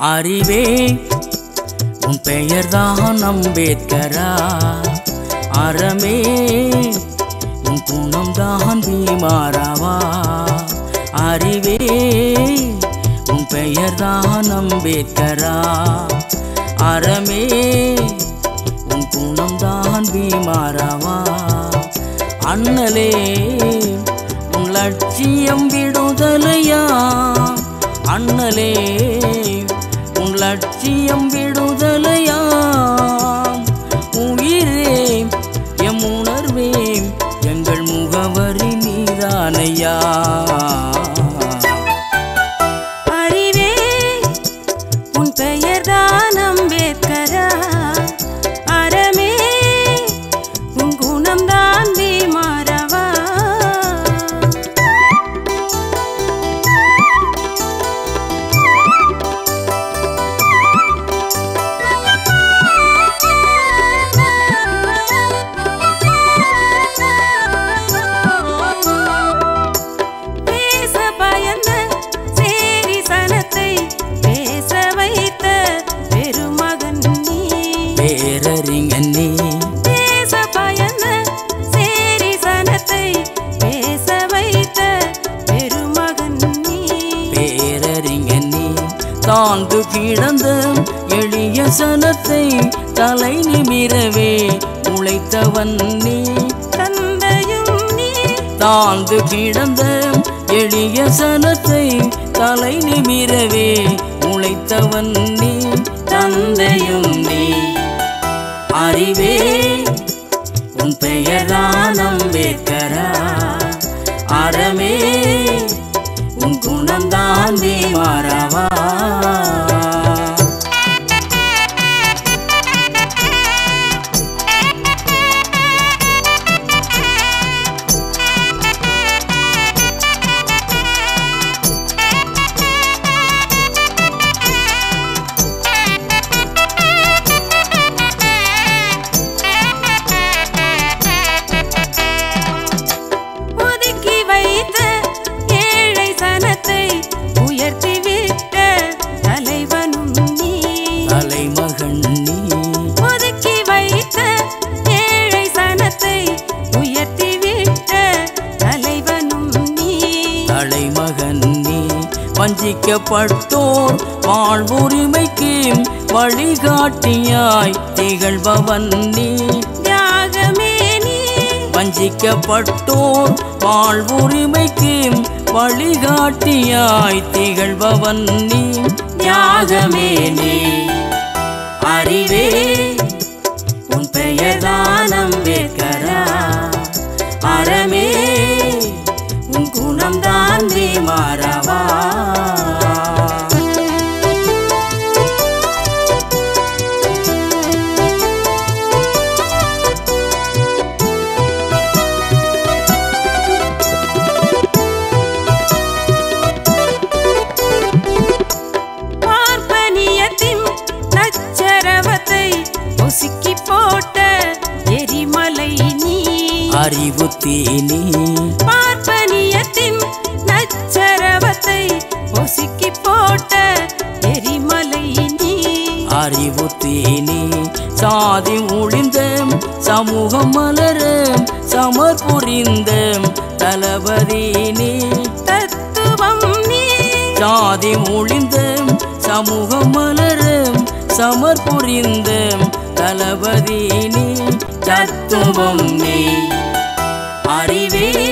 அறிவே உன் பெயர்தான் அம்பேத்கரா அறமே உன் குணம்தான் பீமாராவா அறிவே உன் பெயர்தான் அம்பேத்கரா அறமே உன் குணம்தான் பீமாராவா அண்ணலே உன் லட்சியம் விடுதலையா அண்ணலே உன் லட்சியம் விடுதலையா உயிரே எம் உணர்வே எங்கள் முகவரி நீதானையா அறிவே உன் பெயர்தான் அம்பேத்கரா அறமே உன் குணம்தான் பீமாரவா பேச பயந்த சேரி சனத்தை பேச வைத்த பெருமகன் நீ பேரறிஞன் நீ பேச பயந்த சேரி சனத்தை பேச வைத்த பெருமகன் நீ பேரறிஞன் நீ தாழ்ந்து கிடந்த எளிய சனத்தை தலை நிமிரவே உழைத்தவன் நீ தந்தையும் நீ தாழ்ந்து கிடந்த எளிய சனத்தை தலை நிமிரவே உழைத்தவன் நீ தந்தையும் நீ அறிவே உன் பெயர்தான் அம்பேத்கரா அறமே உன் குணம்தான் மாறவா ஒதுக்கி வைத்த ஏழை சனத்தை உயர்த்தி விட்ட தலைவனும் நீ தலைமகன் நீ ஒதுக்கி வைத்த ஏழை சனத்தை உயர்த்தி விட்ட தலைவனும் நீ தலைமகன் நீ வஞ்சிக்கப்பட்டோர் வாழ்வுரிமைக்கு வழிகாட்டியாய் திகழ்பவன் நீ தியாகமே நீ வஞ்சிக்கப்பட்டோர் வாழ்வுரிமைக்கு வழிகாட்டியாய் திகழ்பவன் நீ தியாகமே நீ அறிவே உன் பெயர்தான் அம்பேத்கரா அறமே உன் குணம்தான் மாறவா பார்ப்பனியத்தின் நச்சரவத்தை ஒசுக்கி போட்ட எரிமலை நீ அறிவு தீனி பார்ப்பனியத்தின் நச்சரவத்தை ஒசுக்கி போட்ட எரிமலை நீ அறிவு தீனி சாதி ஒளிந்த சமூகம் மலர சமர் புரிந்த தளபதி நீ தத்துவம் நீ சாதி ஒளிந்த சமூகம் மலர சமர் புரிந்த தளபதி நீ தத்துவம் நீ அறிவே